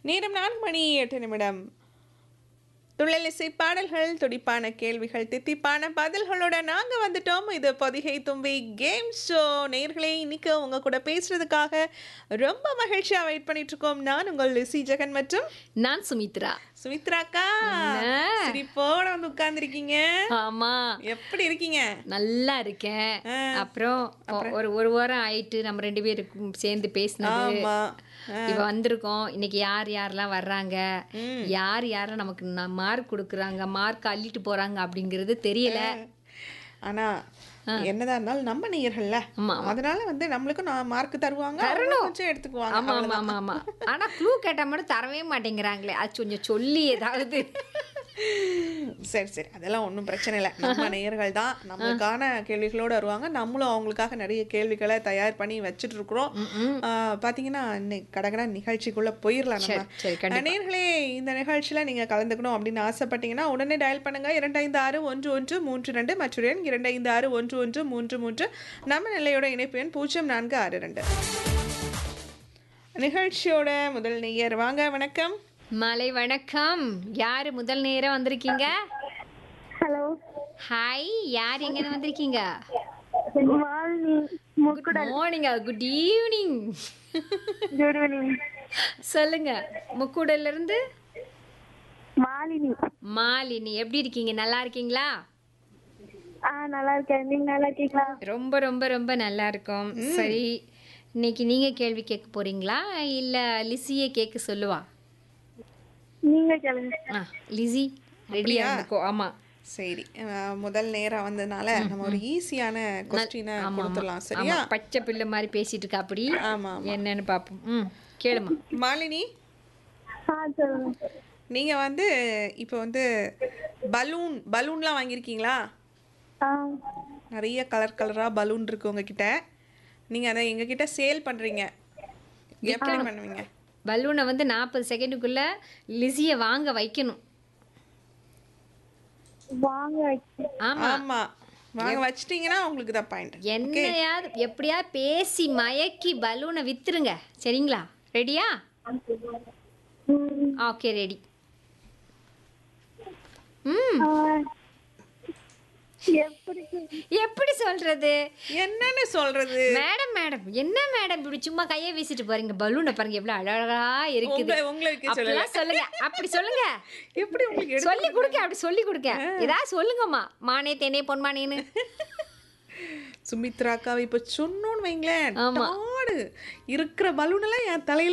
நேரம் நான்கு மணி எட்டு நிமிடம் துள்ளலிசை பாடல்கள் துடிப்பான கேள்விகள் தித்திப்பான பதில்களோட நாங்க வந்துட்டோம் இது பொதிகை தும்பி கேம் ஷோ நேர்களே இன்னைக்கு உங்க கூட பேசுறதுக்காக ரொம்ப மகிழ்ச்சியா வெயிட் பண்ணிட்டு இருக்கோம் நான் உங்கள் லிசி ஜெகன் மற்றும் நான் சுமித்ரா சுமித்ராக்கா என்ன? சிரிப்போட வந்து உட்கார்ந்துருக்கீங்க ஆமா எப்படி இருக்கீங்க நல்லா இருக்கேன் ஆ. அப்புறம் ஒரு ஒரு வாரம் ஆயிட்டு நம்ம ரெண்டு பேரும் சேர்ந்து பேசினது ஆமா இப்ப வந்திருக்கோம் இன்னைக்கு யார் யாரெல்லாம் வர்றாங்க யார் யாரெல்லாம் நமக்கு மார்க் கொடுக்குறாங்க மார்க் அள்ளிட்டு போறாங்க அப்படிங்கிறது தெரியல ஆனா என்னதான் இருந்தாலும் நம்ம நேயர்கள்ல ஆமா, அதனால வந்து நம்மளுக்கும் நான் மார்க் தருவாங்க அவங்க கொஞ்சம் எடுத்துக்குவாங்க ஆமா ஆமா ஆமா ஆமா ஆனா க்ளூ கேட்டா மட்டும் தரவே மாட்டேங்கிறாங்களே அது கொஞ்சம் சொல்லி ஏதாவது சரி சரி அதெல்லாம் ஒன்றும் பிரச்சனை இல்லை நம்ம நேயர்கள் தான் நம்மளுக்கான கேள்விகளோடு வருவாங்க நம்மளும் அவங்களுக்காக நிறைய கேள்விகளை தயார் பண்ணி வச்சுட்டு இருக்கிறோம் ஆஹ் பாத்தீங்கன்னா இன்னைக்கு கடகட நிகழ்ச்சிக்குள்ள போயிடலாம் சரி, சரி, நம்ம நேயர்களே இந்த நிகழ்ச்சியில நீங்க கலந்துக்கணும் அப்படின்னு ஆசைப்பட்டீங்கன்னா உடனே டயல் பண்ணுங்க இரண்டு ஐந்து ஆறு ஒன்று ஒன்று மூன்று ரெண்டு மற்றும் எண் இரண்டு ஐந்து ஆறு ஒன்று ஒன்று மூன்று மூன்று நம்ம நிலையோட இணைப்பு எண் பூஜ்ஜியம் நான்கு ஆறு ரெண்டு நிகழ்ச்சியோட முதல் நேயர் வாங்க வணக்கம் மலை வணக்கம் யாரு முதல் நேரம் வந்திருக்கீங்க ஹலோ ஹாய் யார் எங்க வந்திருக்கீங்க Malini good morning good evening good evening சொல்லுங்க முக்கூடல்ல இருந்து மாலினி மாலினி எப்படி இருக்கீங்க நல்லா இருக்கீங்களா ஆ நல்லா இருக்கேன் நீங்க நல்லா இருக்கீங்களா ரொம்ப ரொம்ப ரொம்ப நல்லா இருக்கோம் சரி இன்னைக்கு நீங்க கேள்வி கேட்க போறீங்களா இல்ல லிசியே கேட்க சொல்லுவா நீங்க கேளுங்க ஆ லிசி ரெடியா இருக்கோ ஆமா சரி அஹ் முதல் நேரம் வந்ததுனால நம்ம ஒரு ஈஸியான கொஸ்டினை ஆமா ஆமா கொடுத்துடலாம் சரியா ஆமா பச்சை பிள்ளை மாதிரி பேசிட்டு இருக்கா அப்படி ஆமா என்னன்னு பாப்போம் ம் கேளுமா மாலினி ஆ சொல்லுங்க நீங்க வந்து இப்போ வந்து பலூன் பலூன்லாம் வாங்கியிருக்கீங்களா ஆ நிறைய கலர் கலரா பலூன் இருக்கு உங்ககிட்ட நீங்க அதை எங்ககிட்ட சேல் பண்றீங்க எப்படி பண்ணுவீங்க பலூனை வந்து நாற்பது செகண்டுக்குள்ள லிசியை வாங்க வைக்கணும் வாங்க வைக்க ஆமா ஆமா வாங்க வச்சிட்டீங்கன்னா உங்களுக்கு தான் பாயிண்ட் என்னையாவது எப்படியாவது பேசி மயக்கி பலூனை வித்துருங்க சரிங்களா ரெடியா ம், ஓகே ரெடி ம் ஆ, எப்படி எப்படி சொல்றது என்னன்னு சொல்றது மேடம் மேடம் என்ன மேடம் இப்படி சும்மா கையை வீசிட்டு போறீங்க பலூனை பாருங்க எவ்வளவு அழகா இருக்குது உங்களை உங்களுக்கு சொல்லல அப்படிலாம் சொல்லுங்க அப்படி சொல்லுங்க எப்படி உங்களுக்கு எடுத்து- சொல்லி கொடுக்க அப்படி சொல்லி கொடுக்க ஏதாவது சொல்லுங்கம்மா மானே தேனே பொன்மானேன்னு சுமித்ராக்கா இப்ப சொன்னோன்னு வைங்களேன் ஆமா. டாடு இருக்கிற பலூன் எல்லாம் என் தலையில